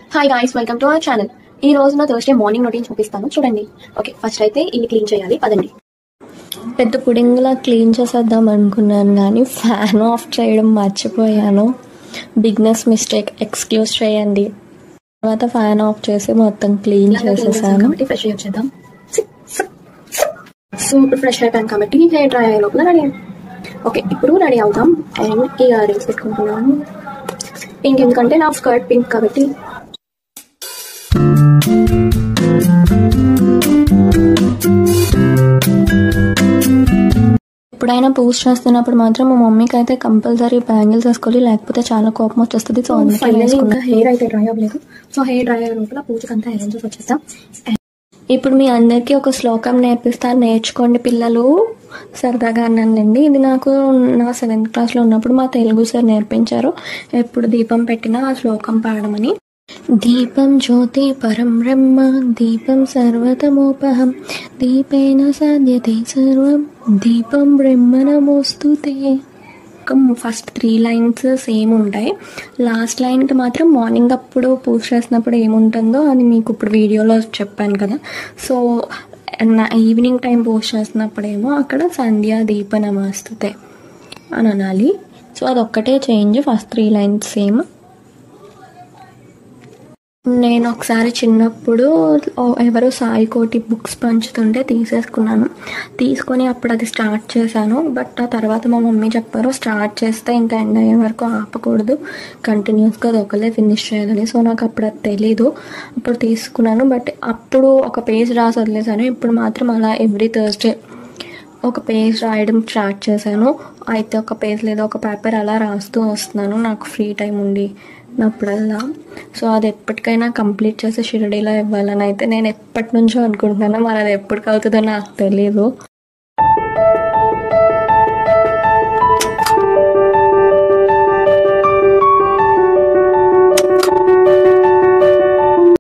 hi guys welcome to our channel ఈ రోజు నా థర్స్డే మార్నింగ్ రొటీన్ చూపిస్తాను చూడండి ఓకే ఫస్ట్ అయితే ఇల్లు క్లీన్ చేయాలి పదండి పెద్ద పుడింగ్లా క్లీన్ చేసేద్దాం అనుకున్నాను కానీ ఫ్యాన్ ఆఫ్ చేయడం మర్చిపోయాను బిగ్నెస్ మిస్టేక్ ఎక్స్క్యూజ్ చేయండి తర్వాత ఫ్యాన్ ఆఫ్ చేసి మొత్తం క్లీన్ ఇలాగా clean చేసాం చేసేసాను కాబట్టి ఫ్రెష్ అయ్యి వచ్చేద్దాం సో ఇప్పుడు ఫ్రెష్ అయిపోయాను కాబట్టి హెయిర్ డ్రై అయ్యే లోపల రెడీ ఓకే ఇప్పుడు రెడీ అవుతాం అండ్ ఇయర్ రింగ్స్ పెట్టుకుంటున్నాను పింక్ ఎందుకంటే నా స్కర్ట్ పింక్ కాబట్టి ఎప్పుడైనా పూజ చేస్తున్నప్పుడు మాత్రం మా మమ్మీకి అయితే కంపల్సరీ బ్యాంగిల్స్ వేసుకోవాలి లేకపోతే చాలా కోపం వచ్చేస్తుంది సో అందుకే ఫైనల్లీ వేసుకున్నాను ఇంకా హెయిర్ అయితే డ్రై అవ్వలేదు సో హెయిర్ డ్రై అయ్యే లోపల పూజకంతా అరేంజెస్ వచ్చేస్తాం ఇప్పుడు మీ అందరికీ ఒక శ్లోకం నేర్పిస్తాను నేర్చుకోండి పిల్లలు సరదాగా అన్నానండి ఇది నాకు నా సెవెంత్ క్లాస్లో ఉన్నప్పుడు మా తెలుగు సార్ నేర్పించారు ఎప్పుడు దీపం పెట్టినా ఆ శ్లోకం పాడమని దీపం జ్యోతి పరం బ్రహ్మ దీపం సర్వతమోపహం దీపేన సాధ్యతే సర్వం దీపం బ్రహ్మ నమోస్తుతే ఫస్ట్ త్రీ లైన్స్ సేమ్ ఉంటాయి లాస్ట్ లైన్కి మాత్రం మార్నింగ్ అప్పుడు పూజ చేసినప్పుడు ఏముంటుందో అది మీకు ఇప్పుడు వీడియోలో చెప్పాను కదా సో నా ఈవినింగ్ టైం పూజ చేసినప్పుడేమో అక్కడ సంధ్యా దీప నమస్తుతే అని అనాలి సో అదొక్కటే change first three lines same నేను ఒకసారి చిన్నప్పుడు ఓ- ఎవరో సాయి కోటి బుక్స్ పంచుతుంటే తీసేసుకున్నాను తీసుకొని అప్పుడు అది స్టార్ట్ చేశాను బట్ ఆ తర్వాత మా మమ్మీ చెప్పారు స్టార్ట్ చేస్తే ఇంకా ఎండ్ అయ్యే వరకు ఆపకూడదు కంటిన్యూస్గా అది ఒకలే ఫినిష్ చేయాలని సో నాకు అప్పుడు అది తెలీదు అప్పుడు తీసుకున్నాను బట్ అప్పుడు ఒక పేజ్ రాసి వదిలేసాను ఇప్పుడు మాత్రం అలా ఎవ్రీ థర్స్డే ఒక పేజ్ రాయడం స్టార్ట్ చేశాను అయితే ఒక పేజ్ లేదా ఒక పేపర్ అలా రాస్తూ వస్తున్నాను నాకు ఫ్రీ టైం ఉండి నప్పుడల్లా సో అది ఎప్పటికైనా కంప్లీట్ చేసి షిరడీలో ఇవ్వాలని అయితే నేను ఎప్పటి నుంచో అనుకుంటున్నాను మరి అది ఎప్పటికి అవుతుందో నాకు తెలియదు